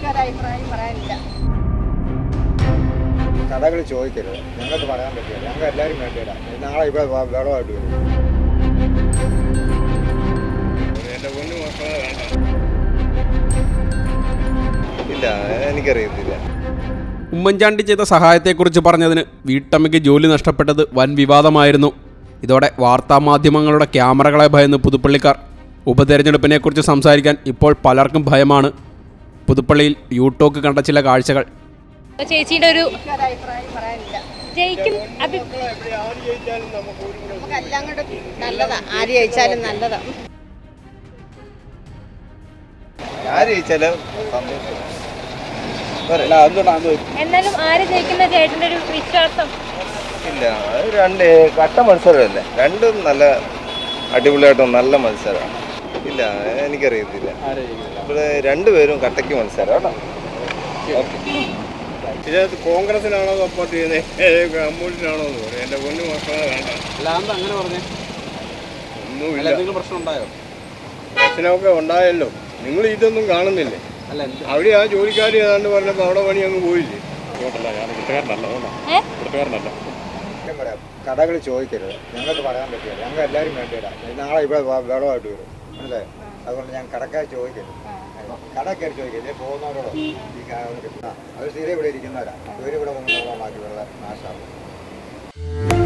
ഒരഭിപ്രായം പറയാനില്ല കഥകൾ ചോദിക്കരുത് ഞങ്ങൾക്ക് പറയാൻ പറ്റില്ല ഞങ്ങൾ എല്ലാവരും വേണ്ടിയില്ല നാളെ ഇവിടെ വ- വെള്ളമായിട്ട് വരും എൻ്റെ പൊന്നു മക്കളെ വേണ്ട ഇല്ല എനിക്കറിയത്തില്ല ഉമ്മൻചാണ്ടി ചെയ്ത സഹായത്തെക്കുറിച്ച് പറഞ്ഞതിന് വീട്ടമ്മയ്ക്ക് ജോലി നഷ്ടപ്പെട്ടത് വൻ വിവാദമായിരുന്നു ഇതോടെ വാർത്താമാധ്യമങ്ങളുടെ ക്യാമറകളെ ഭയന്ന് പുതുപ്പള്ളിക്കാർ ഉപതെരഞ്ഞെടുപ്പിനെക്കുറിച്ച് സംസാരിക്കാൻ ഇപ്പോൾ പലർക്കും ഭയമാണ് പുതുപ്പള്ളിയിൽ യൂടോക്ക് കണ്ട ചില കാഴ്ചകൾ ചേച്ചിയുടെ ഒരു ഒരഭിപ്രായം പറയാനില്ല ജയിക്കും അഭി എവിടെ ആര് ജയിച്ചാലും നമുക്ക് ഒരു പ്രശ്നം നമുക്ക് എല്ലാം കൊണ്ട് നല്ലതാ ആര് ജയിച്ചാലും നല്ലതാ ആര് ജയിച്ചാലും സന്തോഷം അല്ല എന്തുകൊണ്ടാണ് എന്നാലും ആര് ജയിക്കുന്ന ചേട്ടന്റെ ഒരു വിശ്വാസം ഇല്ല അത് രണ്ട് കട്ട മത്സരമല്ലേ രണ്ടും നല്ല അടിപൊളിയായിട്ടും നല്ല മത്സരമാണ് ഇല്ല എനിക്കറിയത്തില്ല ഇവിടെ രണ്ടുപേരും കട്ടയ്ക്ക് മത്സരം കേട്ടോ ഇതിനകത്ത് കോൺഗ്രസിനാണോ സപ്പോർട്ട് ചെയ്യുന്നത് കമ്മ്യൂണിസ്റ്റിനാണോ എന്ന് പറയും എൻ്റെ പൊന്നു മക്കളെ വേണ്ട അല്ലാന്താ അങ്ങനെ പറഞ്ഞേ ഒന്നുമില്ല എന്തെങ്കിലും പ്രശ്നം ഉണ്ടായോ പ്രശ്നമൊക്കെ ഉണ്ടായല്ലോ നിങ്ങൾ ഇതൊന്നും കാണുന്നില്ലേ അല്ല അവിടെ ആ ജോലിക്കാർ ഏതാണ്ട് പറഞ്ഞപ്പോൾ അവിടെ പണി അങ്ങ് പോയില്ലേ ഏ? സത്യം പറയാം കഥകൾ ചോദിക്കരുത് ഞങ്ങൾക്ക് പറയാൻ പറ്റില്ല ഞങ്ങൾ എല്ലാവരും വേണ്ടിയില്ല നാളെ ഇവിടെ വ- വെള്ളമായിട്ട് വരും അല്ലേ അതുകൊണ്ട് ഞാൻ കടക്കാർ ചോദിക്കരുത് കടക്കാർ ചോദിക്കരുത് പോകുന്നവരോടോ ഈ കാ- ആ, അവർ സ്ഥിരം ഇവിടെ ഇരിക്കുന്നവരാ ഇവരിവിടെ വന്ന് മാറ്റി വെള്ളം നാശമാകും